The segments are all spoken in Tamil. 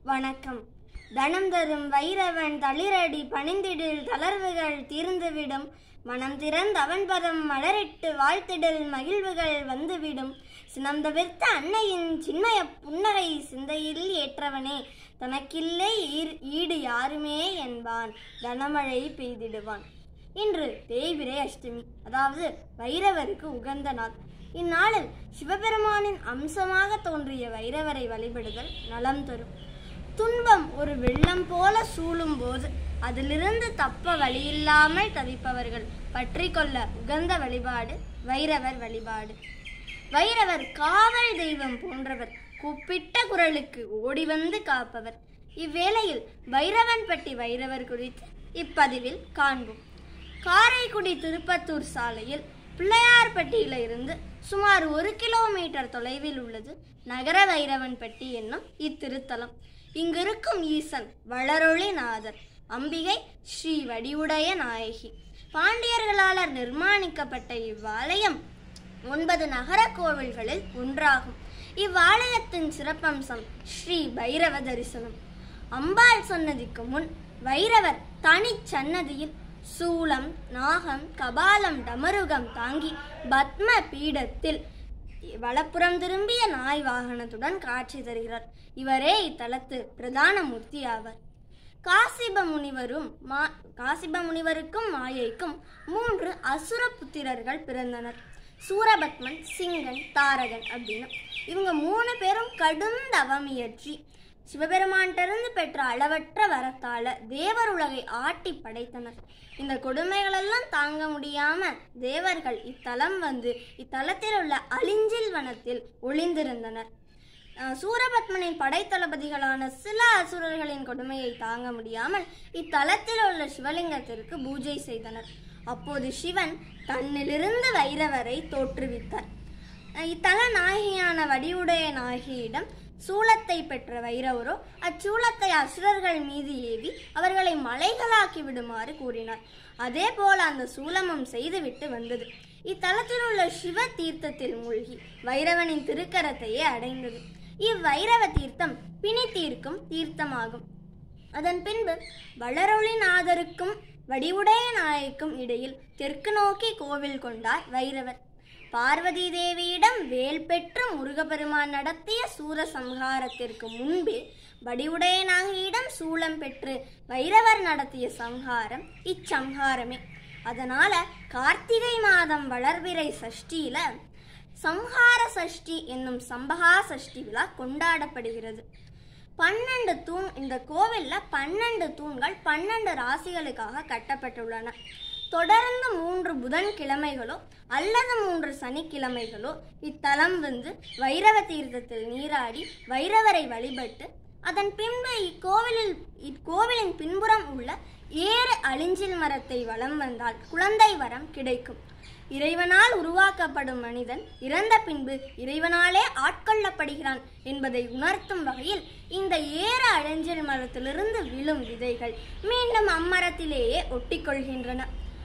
வணக்கம் தனம் தரும் வைரவன் தளிரடி பணிந்திடில் தளர்வுகள் தீர்ந்துவிடும் மனம் திறந்து அவன் பதம் மலரிட்டு வாழ்த்திடில் மகிழ்வுகள் வந்துவிடும் சினந்தவிர்த்த அன்னையின் சின்மய புன்னகை சிந்தையில் ஏற்றவனே தனக்கில்லை ஈர்- ஈடு யாருமே என்பான் தனமழை பெய்திடுவான் இன்று தேய்பிரை அஷ்டமி அதாவது வைரவருக்கு உகந்த நாள் இந்நாளில் சிவபெருமானின் அம்சமாக தோன்றிய வைரவரை வழிபடுதல் நலம் தரும் துன்பம் ஒரு வெள்ளம் போல சூழும் போது அதிலிருந்து தப்ப வழியில்லாமல் தவிப்பவர்கள் பற்றி கொள்ள உகந்த வழிபாடு வைரவர் வழிபாடு வைரவர் காவல் தெய்வம் போன்றவர் கூப்பிட்ட குரலுக்கு ஓடி வந்து காப்பவர் இவ்வேளையில் வைரவன்பட்டி வைரவர் குறித்து இப்பதிவில் காண்போம் காரைக்குடி திருப்பத்தூர் சாலையில் பிள்ளையார்பட்டியில இருந்து சுமார் ஒரு கிலோமீட்டர் தொலைவில் உள்ளது நகர வைரவன்பட்டி என்னும் இத்திருத்தலம் இங்கிருக்கும் ஈசன் வளரொளிநாதர் அம்பிகை ஸ்ரீ வடிவுடைய நாயகி பாண்டியர்களால் நிர்மாணிக்கப்பட்ட இவ்வாலயம் ஒன்பது நகர கோவில்களில் ஒன்றாகும் இவ்வாலயத்தின் சிறப்பம்சம் ஸ்ரீ பைரவ தரிசனம் அம்பாள் சன்னதிக்கு முன் வைரவர் தனி சன்னதியில் சூலம் நாகம் கபாலம் டமருகம் தாங்கி பத்ம பீடத்தில் வலப்புறம் திரும்பிய நாய் வாகனத்துடன் காட்சி தருகிறார் இவரே இத்தலத்து பிரதான மூர்த்தி ஆவார் காசிப முனிவரும் மா காசிப முனிவருக்கும் மாயைக்கும் மூன்று அசுர புத்திரர்கள் பிறந்தனர் சூரபத்மன் சிங்கன் தாரகன் அப்படின்னு இவங்க மூணு பேரும் கடும் தவம் இயற்றி சிவபெருமான்கிட்டருந்து பெற்ற அளவற்ற வரத்தால தேவர் உலகை ஆட்டி படைத்தனர் இந்த கொடுமைகளெல்லாம் தாங்க முடியாம தேவர்கள் இத்தலம் வந்து இத்தலத்தில் உள்ள அலிஞ்சில் வனத்தில் ஒளிந்திருந்தனர் அஹ் சூரபத்மனின் படைத்தளபதிகளான சில அசுரர்களின் கொடுமையை தாங்க முடியாமல் இத்தலத்தில் உள்ள சிவலிங்கத்திற்கு பூஜை செய்தனர் அப்போது சிவன் தன்னிலிருந்து வைரவரை தோற்றுவித்தார் அஹ் இத்தல நாயகியான வடிவுடைய நாயகியிடம் சூலத்தை பெற்ற வைரவரோ அச்சூலத்தை அசுரர்கள் மீது ஏவி அவர்களை மலைகளாக்கி விடுமாறு கூறினார் அதே போல அந்த சூலமும் செய்துவிட்டு வந்தது இத்தலத்தில் உள்ள சிவ தீர்த்தத்தில் மூழ்கி வைரவனின் திருக்கரத்தையே அடைந்தது இவ்வைரவ தீர்த்தம் பிணி தீர்க்கும் தீர்த்தமாகும் அதன் பின்பு வளரொளிநாதருக்கும் வடிவுடைய நாயக்கும் இடையில் தெற்கு நோக்கி கோவில் கொண்டார் வைரவர் பார்வதி தேவியிடம் வேல் பெற்று முருகப்பெருமான் நடத்திய சூர சம்ஹாரத்திற்கு முன்பே வடிவுடைய நாகையிடம் சூலம் பெற்று வைரவர் நடத்திய சம்ஹாரம் இச்சம்ஹாரமே அதனால கார்த்திகை மாதம் வளர்பிறை சஷ்டியில சம்ஹார சஷ்டி என்னும் சம்பகா சஷ்டி விழா கொண்டாடப்படுகிறது பன்னெண்டு தூண் இந்த கோவில்ல பன்னெண்டு தூண்கள் பன்னெண்டு ராசிகளுக்காக கட்டப்பட்டுள்ளன தொடர்ந்து மூன்று புதன் கிழமைகளோ அல்லது மூன்று சனிக்கிழமைகளோ இத்தலம் வந்து வைரவ தீர்த்தத்தில் நீராடி வைரவரை வழிபட்டு அதன் பின்பு இக்கோவிலில் இக்கோவிலின் பின்புறம் உள்ள ஏறு அழிஞ்சில் மரத்தை வலம் வந்தால் குழந்தை வரம் கிடைக்கும் இறைவனால் உருவாக்கப்படும் மனிதன் இறந்த பின்பு இறைவனாலே ஆட்கொள்ளப்படுகிறான் என்பதை உணர்த்தும் வகையில் இந்த ஏற அழிஞ்சில் மரத்திலிருந்து விழும் விதைகள் மீண்டும் அம்மரத்திலேயே ஒட்டிக்கொள்கின்றன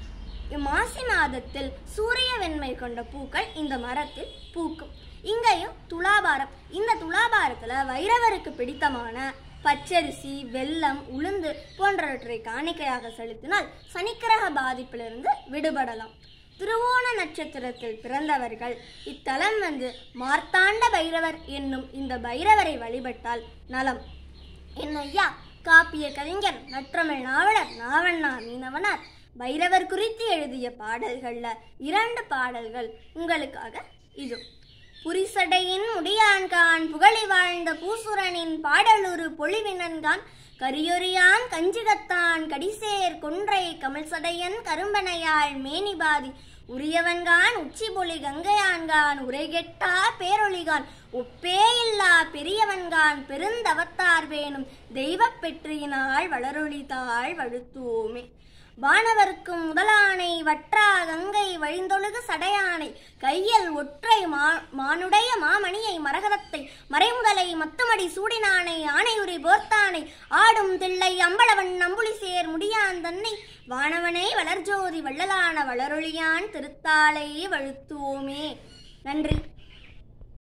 மாசி மாதத்தில் சூரிய வெண்மை கொண்ட பூக்கள் இந்த மரத்தில் பூக்கும் இங்கேயும் துலாபாரம் இந்த துலாபாரத்துல வைரவருக்கு பிடித்தமான பச்சரிசி வெல்லம் உளுந்து போன்றவற்றை காணிக்கையாக செலுத்தினால் சனிக்கிரக பாதிப்பிலிருந்து விடுபடலாம் திருவோண நட்சத்திரத்தில் பிறந்தவர்கள் இத்தலம் வந்து மார்த்தாண்ட பைரவர் என்னும் இந்த பைரவரை வழிபட்டால் நலம் என்னையா காப்பிய கவிஞர் நற்றமிழ் நாவலர் நாவண்ணா மீனவனார் பைரவர் குறித்து எழுதிய பாடல்கள்ல இரண்டு பாடல்கள் உங்களுக்காக இது புரிசடையின் முடியான்கான் புகழி வாழ்ந்த பூசுரனின் பாடலுரு பொழிவினன்கான் கரியொரியான் கஞ்சிகத்தான் கடிசேர் கொன்றை கமல்சடையன் கரும்பனையாள் மேனிபாதி உரியவன்கான் உச்சிபொலி கங்கையான்கான் உரைகெட்டா பேரொளிகான் ஒப்பே இல்லா பெரியவன்கான் பெருந்தவத்தார் வேணும் தெய்வப் பெற்றியினாள் வளரொளிதாள் வழுத்துவோமே வானவர்க்கும் முதலானை வற்றா கங்கை வழிந்தொழுகு சடையானை கையில் ஒற்றை மா மானுடைய மாமணியை மரகதத்தை மறைமுதலை மத்துமடி சூடினானை ஆணையுரி போர்த்தானை ஆடும் தில்லை அம்பளவன் அம்புலிசேர் முடியான் தன்னை வானவனை வளர்ஜோதி வள்ளலான வளரொளியான் திருத்தாளை வழுத்துவோமே நன்றி